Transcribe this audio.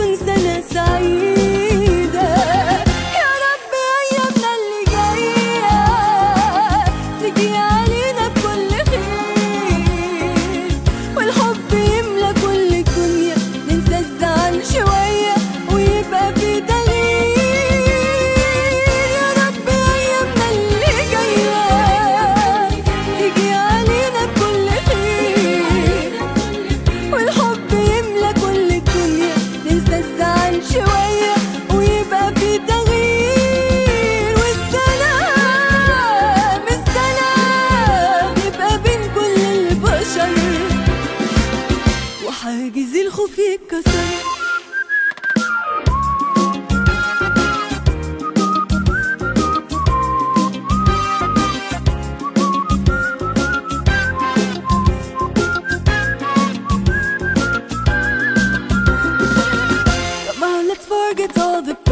تكون سنة سعيدة يا رب أيامنا اللي جاية تجي علينا بكل خير والحب يملى كل الدنيا ننسى الزعل شوية ويبقى في تغيير يا رب أيامنا اللي جاية تيجي علينا بكل خير والحب يملى كل الدنيا ننسى الزعل شوية ويبقى في تغيير والسلام السلام يبقى بين كل البشر وحاجز الخوف يتكسر Come on, let's forget all the